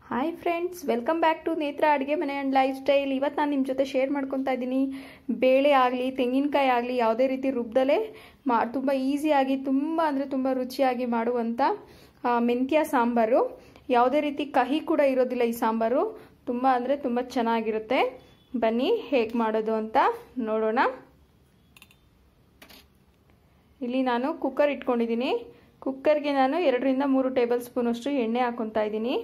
hi friends welcome back to Netra ಅಡುಗೆ ಮನೆ and life style ಇವತ್ತು ನಾನು ನಿಮ್ಮ ಜೊತೆ ಶೇರ್ ಮಾಡ್ಕೊತಾ ಇದ್ದೀನಿ ಬೇಳೆ ಆಗಲಿ ತೆಂಗಿನಕಾಯಿ ಆಗಲಿ ಯಾವುದೇ ರೀತಿ ರುಬ್ದಲೇ ಮಾ ತುಂಬ ಈಸಿಯಾಗಿ ತುಂಬ ಅಂದರೆ ತುಂಬ ರುಚಿಯಾಗಿ ಮಾಡುವಂಥ ಆ, ಮೆಂತ್ಯ ಸಾಂಬಾರು ಯಾವುದೇ ರೀತಿ ಕಹಿ ಕೂಡ ಇರೋದಿಲ್ಲ ಈ ಸಾಂಬಾರು ತುಂಬ ಅಂದರೆ ತುಂಬ ಚೆನ್ನಾಗಿರುತ್ತೆ ಬನ್ನಿ ಹೇಗೆ ಮಾಡೋದು ಅಂತ ನೋಡೋಣ ಇಲ್ಲಿ ನಾನು ಕುಕ್ಕರ್ ಇಟ್ಕೊಂಡಿದ್ದೀನಿ ಕುಕ್ಕರ್ಗೆ ನಾನು ಎರಡರಿಂದ ಮೂರು ಟೇಬಲ್ ಸ್ಪೂನಷ್ಟು ಎಣ್ಣೆ ಹಾಕೊತಾ ಇದ್ದೀನಿ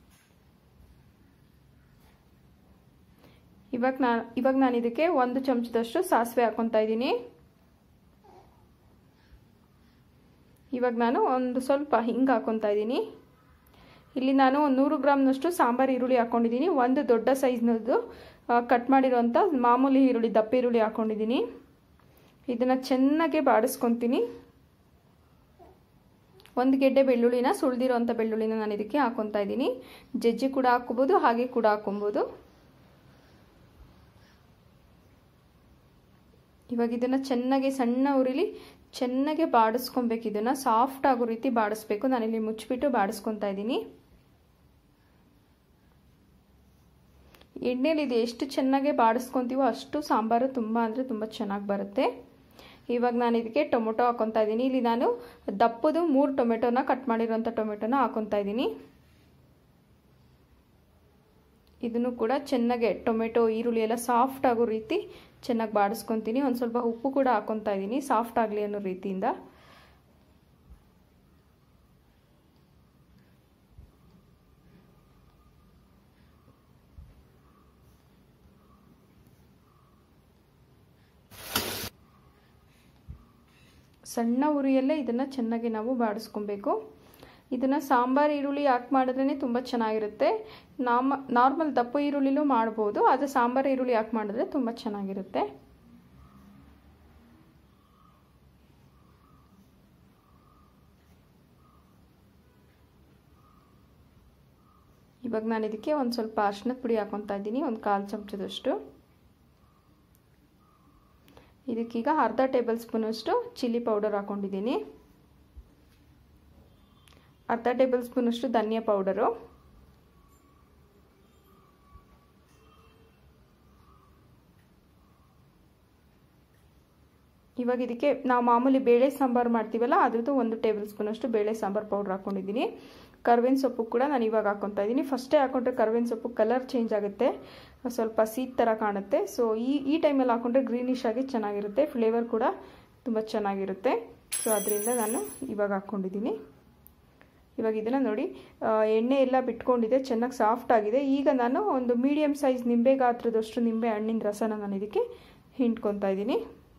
ಇವಾಗ ನಾನು ಇವಾಗ ನಾನು ಇದಕ್ಕೆ ಒಂದು ಚಮಚದಷ್ಟು ಸಾಸಿವೆ ಹಾಕೊತಾ ಇದ್ದೀನಿ ಇವಾಗ ನಾನು ಒಂದು ಸ್ವಲ್ಪ ಹಿಂಗೆ ಹಾಕೊತಾ ಇದ್ದೀನಿ ಇಲ್ಲಿ ನಾನು ಒಂದು ನೂರು ಗ್ರಾಮ್ನಷ್ಟು ಸಾಂಬಾರು ಈರುಳ್ಳಿ ಹಾಕ್ಕೊಂಡಿದ್ದೀನಿ ಒಂದು ದೊಡ್ಡ ಸೈಜ್ನದ್ದು ಕಟ್ ಮಾಡಿರೋಂಥ ಮಾಮೂಲಿ ಈರುಳ್ಳಿ ದಪ್ಪ ಈರುಳ್ಳಿ ಹಾಕ್ಕೊಂಡಿದ್ದೀನಿ ಇದನ್ನು ಚೆನ್ನಾಗಿ ಬಾಡಿಸ್ಕೊತೀನಿ ಒಂದು ಗೆಡ್ಡೆ ಬೆಳ್ಳುಳ್ಳಿನ ಸುಳಿದಿರೋಂಥ ಬೆಳ್ಳುಳ್ಳಿನ ನಾನು ಇದಕ್ಕೆ ಹಾಕೊತಾ ಇದ್ದೀನಿ ಜಜ್ಜಿ ಕೂಡ ಹಾಕ್ಕೋಬೋದು ಹಾಗೆ ಕೂಡ ಹಾಕೊಬೋದು ಇವಾಗ ಇದನ್ನು ಚೆನ್ನಾಗಿ ಸಣ್ಣ ಉರಿಲಿ ಚೆನ್ನಾಗಿ ಬಾಡಿಸ್ಕೊಬೇಕು ಇದನ್ನು ಸಾಫ್ಟ್ ಆಗೋ ರೀತಿ ಬಾಡಿಸ್ಬೇಕು ನಾನಿಲ್ಲಿ ಮುಚ್ಚಿಬಿಟ್ಟು ಬಾಡಿಸ್ಕೊತಾ ಇದ್ದೀನಿ ಎಣ್ಣೆಲಿ ಇದು ಎಷ್ಟು ಚೆನ್ನಾಗಿ ಬಾಡಿಸ್ಕೊತೀವೋ ಅಷ್ಟು ಸಾಂಬಾರು ತುಂಬ ಅಂದರೆ ತುಂಬ ಚೆನ್ನಾಗಿ ಬರುತ್ತೆ ಇವಾಗ ನಾನು ಇದಕ್ಕೆ ಟೊಮೊಟೊ ಹಾಕೊತಾ ಇದ್ದೀನಿ ಇಲ್ಲಿ ನಾನು ದಪ್ಪದು ಮೂರು ಟೊಮೆಟೊನ ಕಟ್ ಮಾಡಿರೋಂಥ ಟೊಮೆಟೊನ ಹಾಕೊತಾ ಇದ್ದೀನಿ ಇದನ್ನು ಕೂಡ ಚೆನ್ನಾಗೆ ಟೊಮೆಟೊ ಈರುಳ್ಳಿ ಎಲ್ಲ ಸಾಫ್ಟ್ ಆಗೋ ರೀತಿ ಚೆನ್ನಾಗಿ ಬಾಡಿಸ್ಕೊತೀನಿ ಒಂದು ಸ್ವಲ್ಪ ಉಪ್ಪು ಕೂಡ ಹಾಕೊತಾ ಇದ್ದೀನಿ ಸಾಫ್ಟ್ ಆಗಲಿ ಅನ್ನೋ ರೀತಿಯಿಂದ ಸಣ್ಣ ಉರಿಯಲ್ಲೇ ಇದನ್ನು ಚೆನ್ನಾಗಿ ನಾವು ಬಾಡಿಸ್ಕೊಬೇಕು ಇದನ್ನು ಸಾಂಬಾರು ಈರುಳ್ಳಿ ಹಾಕಿ ಮಾಡಿದ್ರೇ ತುಂಬ ಚೆನ್ನಾಗಿರುತ್ತೆ ನಾಮ ನಾರ್ಮಲ್ ದಪ್ಪ ಈರುಳ್ಳಿಲೂ ಮಾಡ್ಬೋದು ಆದರೆ ಸಾಂಬಾರು ಈರುಳ್ಳಿ ಹಾಕಿ ಮಾಡಿದ್ರೆ ತುಂಬ ಚೆನ್ನಾಗಿರುತ್ತೆ ಇವಾಗ ನಾನು ಇದಕ್ಕೆ ಒಂದು ಸ್ವಲ್ಪ ಅರ್ಶಿನದ ಪುಡಿ ಹಾಕೊತಾ ಇದ್ದೀನಿ ಒಂದು ಕಾಲು ಚಮಚದಷ್ಟು ಇದಕ್ಕೀಗ ಅರ್ಧ ಟೇಬಲ್ ಸ್ಪೂನಷ್ಟು ಚಿಲ್ಲಿ ಪೌಡರ್ ಹಾಕೊಂಡಿದ್ದೀನಿ ಅರ್ಧ ಟೇಬಲ್ ಸ್ಪೂನಷ್ಟು ಧನಿಯಾ ಪೌಡರು ಇವಾಗ ಇದಕ್ಕೆ ನಾವು ಮಾಮೂಲಿ ಬೇಳೆ ಸಾಂಬಾರು ಮಾಡ್ತೀವಲ್ಲ ಅದ್ರದ್ದು ಒಂದು ಟೇಬಲ್ ಸ್ಪೂನಷ್ಟು ಬೇಳೆ ಸಾಂಬಾರು ಪೌಡ್ರ್ ಹಾಕ್ಕೊಂಡಿದ್ದೀನಿ ಕರ್ಬೇವಿನ ಸೊಪ್ಪು ಕೂಡ ನಾನು ಇವಾಗ ಹಾಕ್ಕೊತಾ ಇದ್ದೀನಿ ಫಸ್ಟೇ ಹಾಕೊಂಡ್ರೆ ಕರ್ಬೇವಿನ ಸೊಪ್ಪು ಕಲರ್ ಚೇಂಜ್ ಆಗುತ್ತೆ ಸ್ವಲ್ಪ ಸೀಟ್ ಥರ ಕಾಣುತ್ತೆ ಸೊ ಈ ಈ ಟೈಮಲ್ಲಿ ಹಾಕೊಂಡ್ರೆ ಗ್ರೀನಿಶ್ ಆಗಿ ಚೆನ್ನಾಗಿರುತ್ತೆ ಫ್ಲೇವರ್ ಕೂಡ ತುಂಬ ಚೆನ್ನಾಗಿರುತ್ತೆ ಸೊ ಅದರಿಂದ ನಾನು ಇವಾಗ ಹಾಕ್ಕೊಂಡಿದ್ದೀನಿ ಇವಾಗ ಇದನ್ನು ನೋಡಿ ಎಣ್ಣೆ ಎಲ್ಲ ಬಿಟ್ಕೊಂಡಿದೆ ಚೆನ್ನಾಗಿ ಸಾಫ್ಟ್ ಆಗಿದೆ ಈಗ ನಾನು ಒಂದು ಮೀಡಿಯಮ್ ಸೈಜ್ ನಿಂಬೆ ಗಾತ್ರದಷ್ಟು ನಿಂಬೆ ಹಣ್ಣಿನ ರಸನ ನಾನು ಇದಕ್ಕೆ ಹಿಂಡ್ಕೊತಾ ಇದ್ದೀನಿ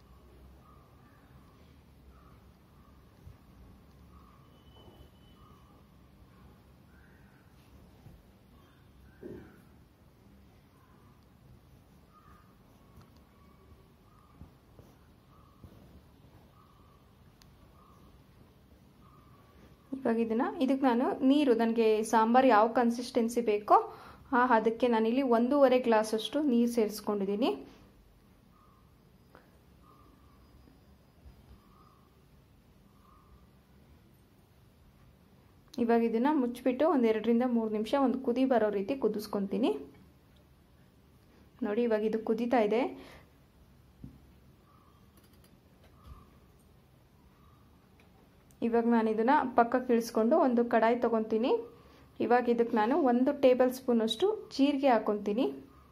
ಇವಾಗ ಇದನ್ನು ಇದಕ್ಕೆ ನಾನು ನೀರು ನನಗೆ ಸಾಂಬಾರು ಯಾವ ಕನ್ಸಿಸ್ಟೆನ್ಸಿ ಬೇಕೋ ಆ ಅದಕ್ಕೆ ನಾನಿಲ್ಲಿ ಒಂದೂವರೆ ಗ್ಲಾಸಷ್ಟು ನೀರು ಸೇರಿಸ್ಕೊಂಡಿದ್ದೀನಿ ಇವಾಗ ಇದನ್ನು ಮುಚ್ಚಿಬಿಟ್ಟು ಒಂದು ಎರಡರಿಂದ ಮೂರು ನಿಮಿಷ ಒಂದು ಕುದಿ ಬರೋ ರೀತಿ ಕುದಿಸ್ಕೊತೀನಿ ನೋಡಿ ಇವಾಗ ಇದು ಕುದೀತಾ ಇದೆ ಇವಾಗ ನಾನು ಇದನ್ನು ಪಕ್ಕಕ್ಕೆ ಇಳಿಸ್ಕೊಂಡು ಒಂದು ಕಡಾಯಿ ತೊಗೊತೀನಿ ಇವಾಗ ಇದಕ್ಕೆ ನಾನು ಒಂದು ಟೇಬಲ್ ಸ್ಪೂನಷ್ಟು ಜೀರಿಗೆ ಹಾಕ್ಕೊತೀನಿ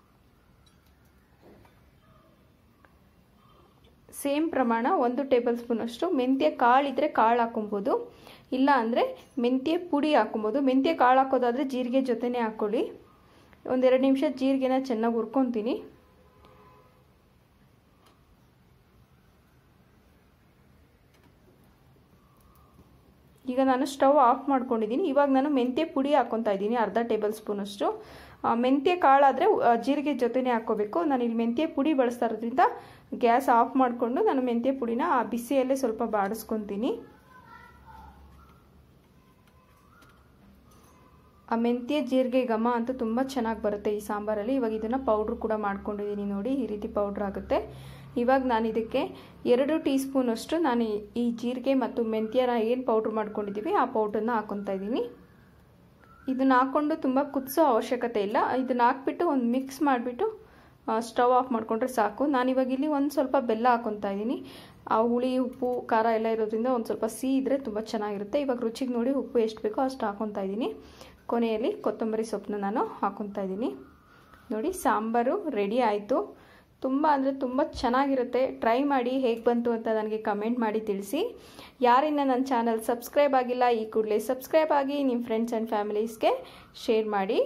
ಸೇಮ್ ಪ್ರಮಾಣ ಒಂದು ಟೇಬಲ್ ಸ್ಪೂನಷ್ಟು ಮೆಂತ್ಯ ಕಾಳಿದ್ರೆ ಕಾಳು ಹಾಕೊಬೋದು ಇಲ್ಲ ಅಂದರೆ ಮೆಂತ್ಯ ಪುಡಿ ಹಾಕೊಬೋದು ಮೆಂತ್ಯ ಕಾಳು ಹಾಕೋದಾದರೆ ಜೀರಿಗೆ ಜೊತೆನೇ ಹಾಕ್ಕೊಳ್ಳಿ ಒಂದೆರಡು ನಿಮಿಷ ಜೀರಿಗೆನ ಚೆನ್ನಾಗಿ ಹುರ್ಕೊತೀನಿ ಈಗ ನಾನು ಸ್ಟವ್ ಆಫ್ ಮಾಡ್ಕೊಂಡಿದ್ದೀನಿ ಇವಾಗ ನಾನು ಮೆಂತ್ಯ ಪುಡಿ ಹಾಕ್ಕೊತಾ ಇದ್ದೀನಿ ಅರ್ಧ ಟೇಬಲ್ ಸ್ಪೂನಷ್ಟು ಮೆಂತ್ಯ ಕಾಳಾದರೆ ಜೀರಿಗೆ ಜೊತೆನೇ ಹಾಕ್ಕೋಬೇಕು ನಾನು ಇಲ್ಲಿ ಮೆಂತ್ಯ ಪುಡಿ ಬಳಸ್ತಾ ಇರೋದ್ರಿಂದ ಗ್ಯಾಸ್ ಆಫ್ ಮಾಡಿಕೊಂಡು ನಾನು ಮೆಂತ್ಯ ಪುಡಿನ ಆ ಬಿಸಿಯಲ್ಲೇ ಸ್ವಲ್ಪ ಬಾಡಿಸ್ಕೊತೀನಿ ಆ ಮೆಂತ್ಯ ಜೀರಿಗೆ ಘಮ ಅಂತೂ ತುಂಬ ಚೆನ್ನಾಗಿ ಬರುತ್ತೆ ಈ ಸಾಂಬಾರಲ್ಲಿ ಇವಾಗ ಇದನ್ನು ಪೌಡ್ರ್ ಕೂಡ ಮಾಡ್ಕೊಂಡಿದ್ದೀನಿ ನೋಡಿ ಈ ರೀತಿ ಪೌಡ್ರ್ ಆಗುತ್ತೆ ಇವಾಗ ನಾನು ಇದಕ್ಕೆ ಎರಡು ಟೀ ಸ್ಪೂನಷ್ಟು ನಾನು ಈ ಜೀರಿಗೆ ಮತ್ತು ಮೆಂತ್ಯನ ಏನು ಪೌಡ್ರ್ ಮಾಡ್ಕೊಂಡಿದ್ದೀವಿ ಆ ಪೌಡ್ರನ್ನ ಹಾಕ್ಕೊತಾ ಇದ್ದೀನಿ ಇದನ್ನ ಹಾಕ್ಕೊಂಡು ತುಂಬ ಕುದಿಸೋ ಅವಶ್ಯಕತೆ ಇಲ್ಲ ಇದನ್ನ ಹಾಕ್ಬಿಟ್ಟು ಒಂದು ಮಿಕ್ಸ್ ಮಾಡಿಬಿಟ್ಟು ಸ್ಟವ್ ಆಫ್ ಮಾಡಿಕೊಂಡ್ರೆ ಸಾಕು ನಾನಿವಾಗ ಇಲ್ಲಿ ಒಂದು ಸ್ವಲ್ಪ ಬೆಲ್ಲ ಹಾಕೊತಾ ಇದ್ದೀನಿ ಆ ಹುಳಿ ಉಪ್ಪು ಖಾರ ಎಲ್ಲ ಇರೋದ್ರಿಂದ ಒಂದು ಸ್ವಲ್ಪ ಸಿಹಿ ಇದ್ದರೆ ತುಂಬ ಚೆನ್ನಾಗಿರುತ್ತೆ ಇವಾಗ ರುಚಿಗೆ ನೋಡಿ ಉಪ್ಪು ಎಷ್ಟು ಬೇಕೋ ಅಷ್ಟು ಹಾಕೊತಾ ಇದ್ದೀನಿ ಕೊನೆಯಲ್ಲಿ ಕೊತ್ತಂಬರಿ ಸೊಪ್ಪನ್ನ ನಾನು ಹಾಕೊತಾ ಇದ್ದೀನಿ ನೋಡಿ ಸಾಂಬಾರು ರೆಡಿ ಆಯಿತು ತುಂಬ ಅಂದರೆ ತುಂಬ ಚೆನ್ನಾಗಿರುತ್ತೆ ಟ್ರೈ ಮಾಡಿ ಹೇಗೆ ಬಂತು ಅಂತ ನನಗೆ ಕಮೆಂಟ್ ಮಾಡಿ ತಿಳಿಸಿ ಯಾರಿನ್ನ ನನ್ನ ಚಾನಲ್ ಸಬ್ಸ್ಕ್ರೈಬ್ ಆಗಿಲ್ಲ ಈ ಕೂಡಲೇ ಸಬ್ಸ್ಕ್ರೈಬ್ ಆಗಿ ನಿಮ್ಮ ಫ್ರೆಂಡ್ಸ್ ಆ್ಯಂಡ್ ಫ್ಯಾಮಿಲೀಸ್ಗೆ ಶೇರ್ ಮಾಡಿ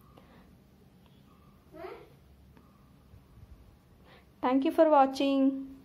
ಥ್ಯಾಂಕ್ ಯು ಫಾರ್ ವಾಚಿಂಗ್